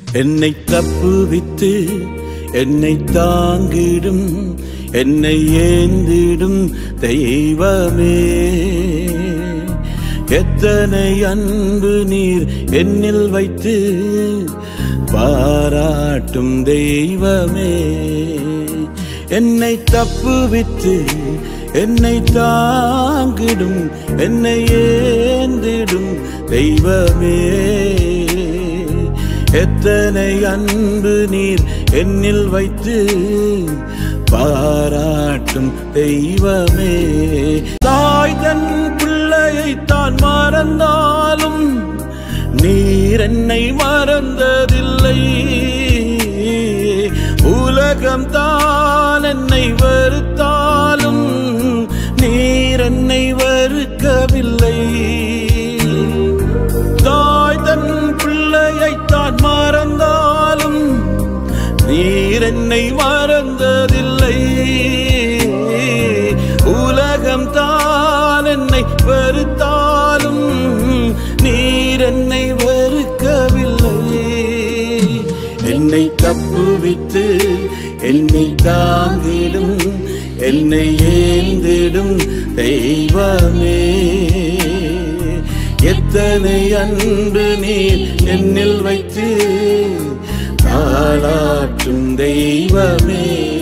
என்னை தப்புவித்து என்னை தாங்கிடும் என்னை ஏந்திடும் தெய்வமே எத்தனை அன்பு நீர் என்னில் வைத்து பாராட்டும் தெய்வமே என்னை தப்புவித்து என்னை தாங்கிடும் என்னை ஏந்திடும் தெய்வமே எத்தனை அன்பு நீர் என்னில் வைத்து பாராட்டும் தெய்வமே தாய் தன் பிள்ளையை தான் மறந்தாலும் நீர் என்னை மறந்ததில்லை உலகம் தான் என்னை வெறுத்தாலும் நீர் என்னை வெறுக்கவில்லை தாய் தன் பிள்ளையை தான் மறந்தாலும் நீர் என்னை மறந்ததில்லை உலகம் தான் என்னை வெறுத்தாலும் நீர் என்னை வெறுக்கவில்லை என்னை தப்புவித்து என்னை தாங்கிடும் என்னை ஏந்திடும் தெய்வமே எத்தனை அன்பு நீர் என்னில் வைத்து தாளாற்றும் தெய்வமே